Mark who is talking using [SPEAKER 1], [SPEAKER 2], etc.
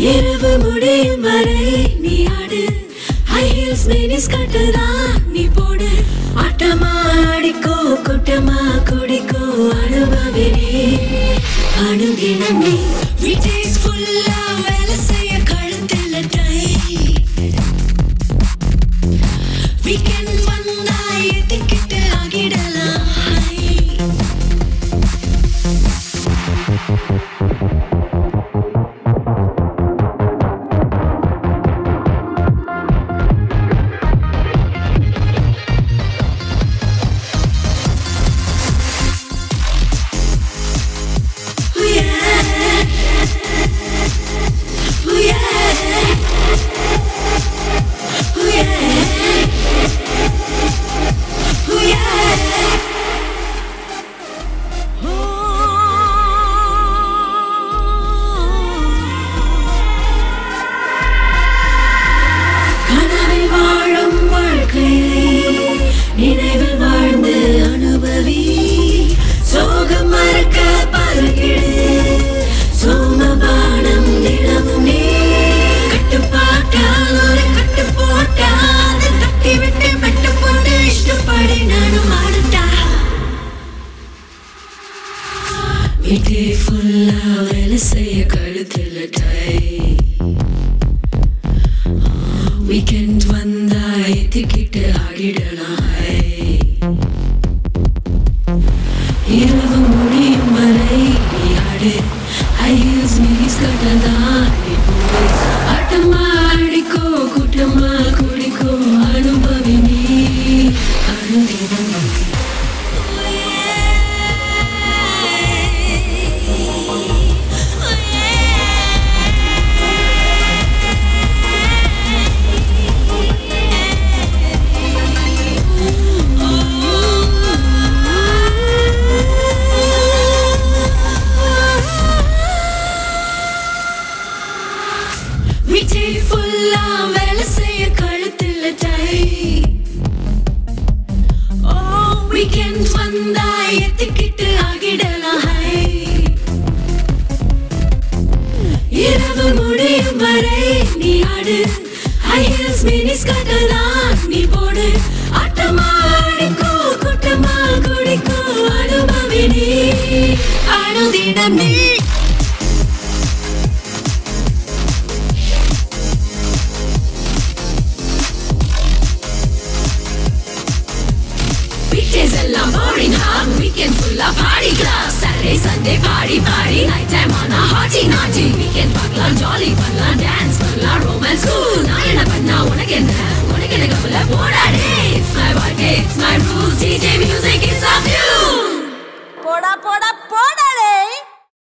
[SPEAKER 1] இரவு முடியும் வரை நீ ஆடு ஹை ஹீல்ஸ் மினிஸ் கட்டுதான் நீ போடு ஆட்டமா ஆடிக்கோ கூட்டமா குடிக்கோ அனுபவினே அணுகினம் நீ வீட்டேஸ் ஃபுல்லா வேலை செய்ய கழுத்தில் டை வீக்கெண்ட் வந்தா எத்திக்கிட்டு ஆகிடலாம் Oh yeah. Oh yeah. Oh yeah. Oh yeah. கனவில் வாழும் வாழ்க்கையை நினைவில் வாழ்ந்து அனுபவி சோகம் மறக்க பருகிடு சோமபானம் தினமும் நீ கட்டுப்பாட்டால் ஒரு கட்டு போட்டால் அதை தட்டி விட்டு மெட்டு போட்டு இஷ்டப்படி நானும் ஆடுட்டா வீட்டே ஃபுல்லா வேலை செய்ய கழுத்தில் டை வீக்கெண்ட் வந்தா எத்திக்கிட்டு ஆடிடலாம் இரவு முடியும் வரை நீ ஆடு ஹை ஹீல்ஸ் மினிஸ் கட்டதான் நீ போடு ஆட்டமா ஆடிக்கோ கூட்டமா குடிக்கோ அனுபவி நீ அனுதினம் வீட்டை ஃபுல்லா வேலை செய்ய கழுத்தில் டை ஓ வீக்கெண்ட் வந்தா எத்திக்கிட்டு ஆகிடலாம் ஹை இரவு முடியும் வரை நீ ஆடு ஹை ஹீல்ஸ் மினிஸ் கட்டதான் நீ போடு ஆட்டமா ஆடிக்கோ கூட்டமா குடிக்கோ அனுபவி நீ அனுதினம் நீ Weekdays எல்லாம் boring huh? Weekend full of party club Saturday, Sunday party party Night time on a hotty naughty Weekend பார்க்கலாம் jolly பண்ணலாம் dance பண்ணலாம் romance cool நான் என்ன பண்ணா உனக்கு என்ன உனக்கு என்ன கவலை போடாடே It's my வாழ்க்கை it's my rules DJ music is of you
[SPEAKER 2] போடா போடா போடா